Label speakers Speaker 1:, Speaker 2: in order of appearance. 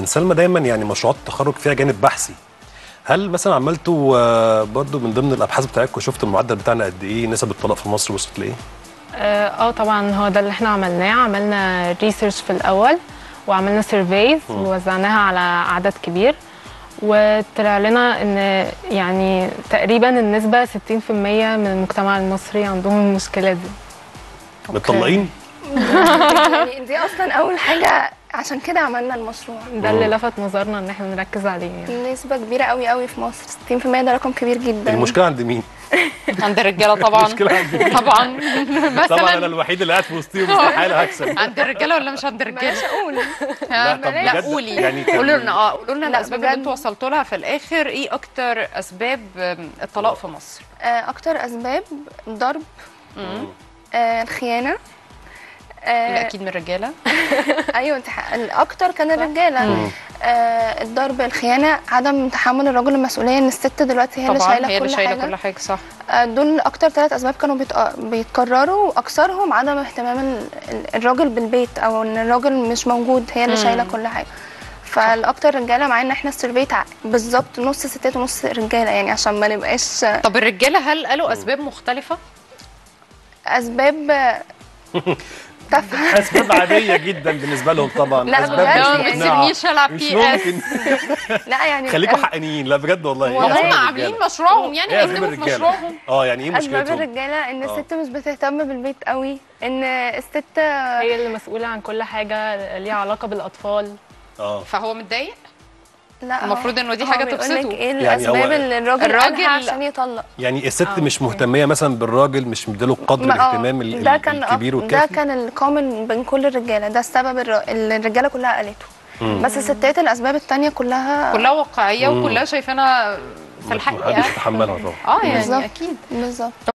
Speaker 1: سلمى دايما يعني مشروعات التخرج فيها جانب بحثي هل مثلا عملتوا آه، برضو من ضمن الابحاث بتاعتكم شفتوا المعدل بتاعنا قد ايه نسب الطلاق في مصر وصلت لايه
Speaker 2: اه آه، طبعا هو ده اللي احنا عملناه عملنا ريسيرش في الاول وعملنا سيرفيز ووزعناها على عدد كبير وطلع لنا ان يعني تقريبا النسبه 60% من المجتمع المصري عندهم المشكله دي
Speaker 1: متطلقين
Speaker 3: يعني دي اصلا اول حاجه عشان كده عملنا المشروع
Speaker 2: ده اللي لفت نظرنا ان احنا نركز عليه يعني.
Speaker 3: نسبه كبيره قوي قوي في مصر 60% ده رقم كبير جدا
Speaker 1: المشكله عند مين
Speaker 4: عند الرجاله طبعا
Speaker 1: المشكله عند مين
Speaker 4: طبعا
Speaker 1: طبعا انا
Speaker 4: مثلا
Speaker 1: الوحيد اللي قاعد في وسطهم استحاله هكسب
Speaker 4: عند الرجاله ولا مش عند الرجاله؟
Speaker 3: بلاش اقول
Speaker 1: لا، طب
Speaker 4: لا
Speaker 1: بجد
Speaker 4: قولي
Speaker 1: يعني كان-
Speaker 4: قولوا لنا اه قولوا لنا
Speaker 3: لا،
Speaker 4: الاسباب اللي
Speaker 3: بجد.
Speaker 4: انتوا وصلتوا لها في الاخر ايه اكتر اسباب آم، الطلاق في مصر؟
Speaker 3: آه، اكتر اسباب ضرب آه، الخيانه
Speaker 4: اللي
Speaker 3: آه،
Speaker 4: اكيد من الرجاله
Speaker 3: ايوه انت ح- الاكتر كان الرجاله آه، الضرب الخيانه عدم تحمل الرجل المسؤوليه ان الست دلوقتي هي اللي
Speaker 4: طبعا
Speaker 3: شايله
Speaker 4: هي اللي
Speaker 3: كل
Speaker 4: شايله
Speaker 3: حاجه
Speaker 4: كل حاجه صح
Speaker 3: آه، دول اكتر ثلاث اسباب كانوا بيتق- بيتكرروا واكثرهم عدم اهتمام ال- ال- الراجل بالبيت او ان الراجل مش موجود هي اللي شايله كل حاجه فالاكتر رجاله مع ان احنا السيرفيت ع- بالظبط نص ستات ونص رجاله يعني عشان ما نبقاش
Speaker 4: طب الرجاله هل قالوا اسباب مختلفه؟
Speaker 3: اسباب آه، تافهه
Speaker 1: اسباب عاديه جدا بالنسبه لهم طبعا
Speaker 3: لا،
Speaker 1: اسباب
Speaker 3: بجد
Speaker 1: مش
Speaker 4: لا ما
Speaker 3: يعني-
Speaker 1: مقنعة.
Speaker 4: تسيبنيش العب
Speaker 1: مش
Speaker 4: بي اس
Speaker 1: ممكن
Speaker 3: لا يعني
Speaker 1: خليكم
Speaker 3: أس-
Speaker 1: حقانيين لا بجد والله إيه
Speaker 4: وهم
Speaker 1: أسباب
Speaker 4: عاملين
Speaker 1: الرجالة؟
Speaker 4: مشروعهم يعني
Speaker 1: ايه اسباب
Speaker 4: يكتبوا في
Speaker 1: الرجاله
Speaker 4: مشروعهم
Speaker 1: اه يعني ايه
Speaker 3: اسباب
Speaker 1: مشكلتهم
Speaker 3: الرجاله ان
Speaker 1: آه.
Speaker 3: الست مش بتهتم بالبيت قوي ان الست
Speaker 2: هي اللي مسؤوله عن كل حاجه ليها علاقه بالاطفال
Speaker 1: اه
Speaker 4: فهو متضايق
Speaker 3: لا
Speaker 4: المفروض
Speaker 3: هو-
Speaker 4: إنه دي
Speaker 3: هو
Speaker 4: حاجة
Speaker 3: بيقولك
Speaker 4: تبسطه.
Speaker 3: ايه
Speaker 1: يعني هو-
Speaker 3: الاسباب اللي الراجل,
Speaker 4: الراجل-
Speaker 3: الراجل عشان يطلق
Speaker 1: يعني الست
Speaker 2: آه،
Speaker 1: مش
Speaker 2: أوكي.
Speaker 1: مهتميه مثلا بالراجل مش مديله قدر
Speaker 3: ما- آه،
Speaker 1: الاهتمام ال-
Speaker 3: ده
Speaker 1: ال-
Speaker 3: كان
Speaker 1: الكبير
Speaker 3: ده
Speaker 1: والكافي
Speaker 3: كان الكومن بين كل الرجاله ده السبب الر- اللي الرجاله كلها قالته بس الستات الاسباب التانية كلها
Speaker 4: كلها واقعيه وكلها شايفانا في
Speaker 1: محدش
Speaker 4: الحقيقه
Speaker 1: يتحملها طبعا
Speaker 4: اه يعني
Speaker 3: بالظبط.
Speaker 4: اكيد
Speaker 3: بالظبط